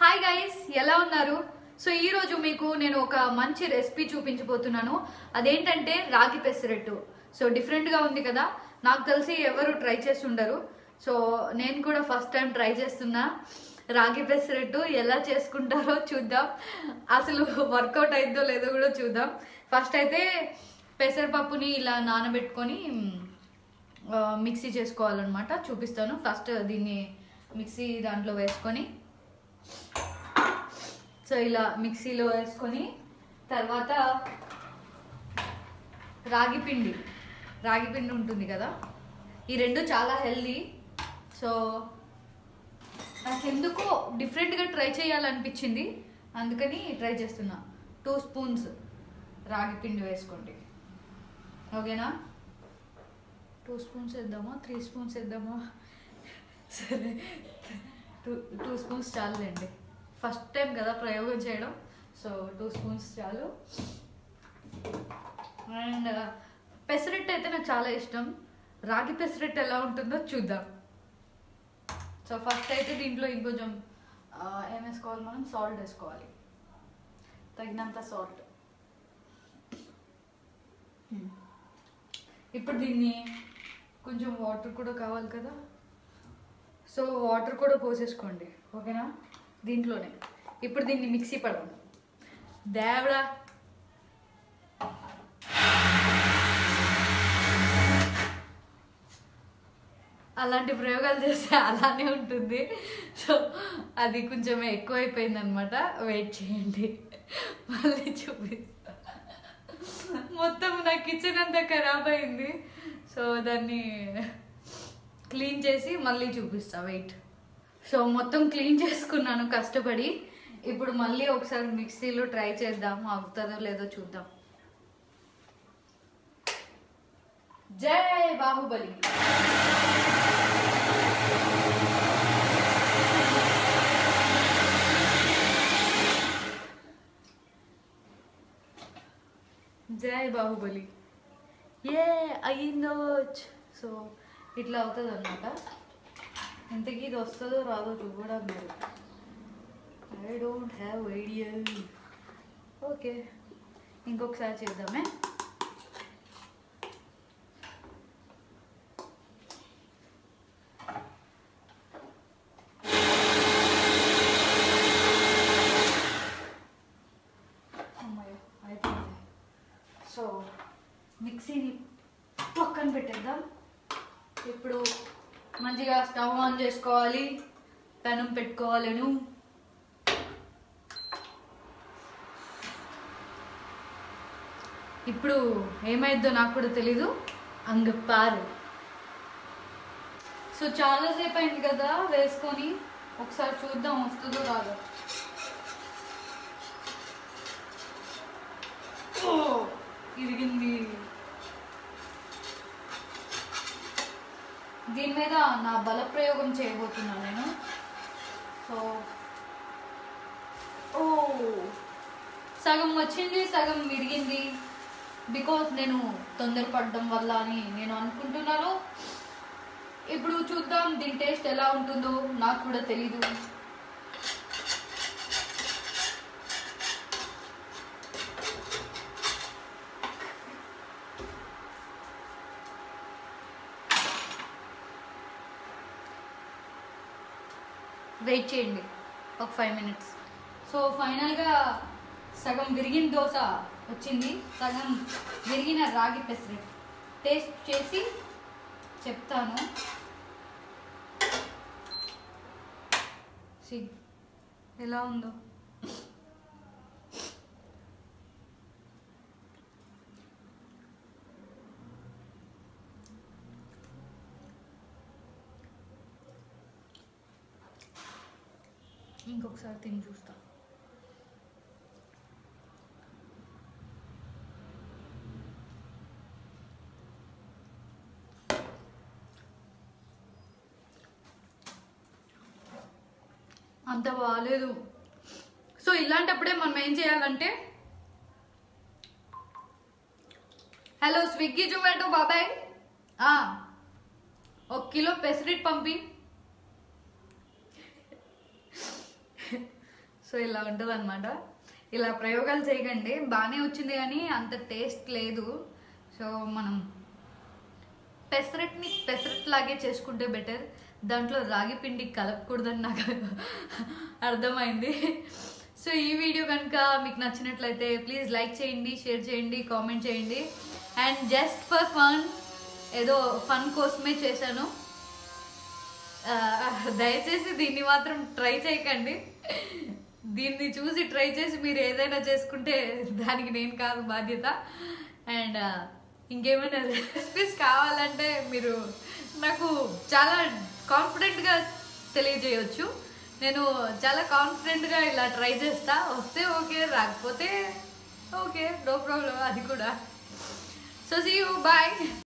hi guys ఎలా ఉన్నారు so ఈ రోజు మీకు నేను ఒక మంచి రెసిపీ చూపించబోతున్నాను అదేంటంటే రాగి పెసరట్టు సో డిఫరెంట్ గా ఉంది కదా నాకు తెలిసి ఎవరు ట్రై చేస్తుండరు సో నేను కూడా ఫస్ట్ టైం ట్రై చేస్తున్నా రాగి పెసరట్టు ఎలా చేసుకుంటారో చూద్దాం అసలు వర్కౌట్ అయిందో లేదో కూడా చూద్దాం ఫస్ట్ అయితే పెసరపప్పుని ఇలా నానబెట్టుకొని ఆ, మిక్సీ చేసుకోవాలన్నమాట చూపిస్తాను ఫస్ట్ దీన్ని మిక్సీ దాంట్లో వేసుకొని సో ఇలా మిక్సీలో వేసుకొని తర్వాత రాగి పిండి రాగి పిండి ఉంటుంది కదా ఈ రెండు చాలా హెల్దీ సో నాకు ఎందుకో డిఫరెంట్గా ట్రై చేయాలనిపించింది అందుకని ట్రై చేస్తున్నా టూ స్పూన్స్ రాగి పిండి వేసుకోండి ఓకేనా టూ స్పూన్స్ వేద్దామా త్రీ స్పూన్స్ వేద్దామా సరే టూ టూ స్పూన్స్ చాలులేండి ఫస్ట్ టైం కదా ప్రయోగం చేయడం సో టూ స్పూన్స్ చాలు అండ్ పెసరట్టు అయితే నాకు చాలా ఇష్టం రాగి పెసరట్టు ఎలా ఉంటుందో చూద్దాం సో ఫస్ట్ అయితే దీంట్లో ఇంకొంచెం ఆ, ఏం వేసుకోవాలి మనం సాల్ట్ వేసుకోవాలి తగినంత సాల్ట్ ఇప్పుడు దీన్ని కొంచెం వాటర్ కూడా కావాలి కదా సో వాటర్ కూడా పోసేసుకోండి ఓకేనా దీంట్లోనే ఇప్పుడు దీన్ని మిక్సీ పడదాం దేవడా అలాంటి ప్రయోగాలు చేస్తే అలానే ఉంటుంది సో అది కొంచెం ఎక్కువైపోయింది అనమాట వెయిట్ చేయండి మళ్ళీ చూపిస్తా మొత్తం నా కిచెన్ అంతా ఖరాబ్ అయింది సో దాన్ని క్లీన్ చేసి మళ్ళీ చూపిస్తా వెయిట్ సో మొత్తం క్లీన్ చేసుకున్నాను కష్టపడి ఇప్పుడు మళ్ళీ ఒకసారి మిక్సీలో ట్రై చేద్దాం అవుతుందో లేదో చూద్దాం జై బాహుబలి జై బాహుబలి ఏ అయ్యిందో సో ఇట్లా అవుతుంది అనమాట ఇంతకీ ఇది వస్తుందో రాదో చూడడం మీరు I don't have idea okay ఇంకొకసారి చేద్దామే అమ్మాయి అయిపోయింది సో మిక్సీని పక్కన పెట్టేద్దాం ఇప్పుడు మంచిగా స్టవ్ ఆన్ చేసుకోవాలి పెనం పెట్టుకోవాలను ఇప్పుడు ఏమైద్దో నాకు కూడా తెలీదు అంగ పారు సో చాలాసేపు అయింది కదా వేసుకొని ఒకసారి చూద్దాం వస్తుందో రాదో ఓ ఇరిగింది దీని మీద నా బల ప్రయోగం చేయబోతున్నాను నేను సో ఓ సగం వచ్చింది సగం విరిగింది బికాస్ నేను తొందరపడడం వల్ల అని నేను అనుకుంటున్నాను ఇప్పుడు చూద్దాం దీని టేస్ట్ ఎలా ఉంటుందో నాకు కూడా తెలీదు వెయిట్ చేయండి ఒక ఫైవ్ మినిట్స్ సో ఫైనల్గా సగం విరిగిన దోశ వచ్చింది సగం విరిగిన రాగి పెసరెట్ టేస్ట్ చేసి చెప్తాను సి ఎలా ఉందో ఇంకొకసారి తిని చూస్తా అంత బాగాలేదు సో ఇలాంటప్పుడే మనం ఏం చేయాలంటే హలో స్విగ్గీ జొమాటో బాబాయ్ ఆ, ఒక కిలో పెసరిట్ పంపి సో ఇలా ఉంటుంది అనమాట ఇలా ప్రయోగాలు చేయకండి బాగానే వచ్చింది కానీ అంత టేస్ట్ లేదు సో మనం పెసరట్ని పెసరట్ లాగే చేసుకుంటే బెటర్ దాంట్లో రాగి పిండి కలపకూడదని నాకు అర్థమైంది సో ఈ వీడియో కనుక మీకు నచ్చినట్లయితే ప్లీజ్ లైక్ చేయండి షేర్ చేయండి కామెంట్ చేయండి అండ్ జస్ట్ ఫర్ ఫన్ ఏదో ఫన్ కోసమే చేశాను ఆ, దయచేసి దీన్ని మాత్రం ట్రై చేయకండి దీన్ని చూసి ట్రై చేసి మీరు ఏదైనా చేసుకుంటే దానికి నేను కాదు బాధ్యత అండ్ ఇంకేమైనా రెసిపీస్ కావాలంటే మీరు నాకు చాలా కాన్ఫిడెంట్గా తెలియజేయొచ్చు నేను చాలా కాన్ఫిడెంట్గా ఇలా ట్రై చేస్తా వస్తే ఓకే రాకపోతే ఓకే నో ప్రాబ్లం అది కూడా సో సీ యూ బాయ్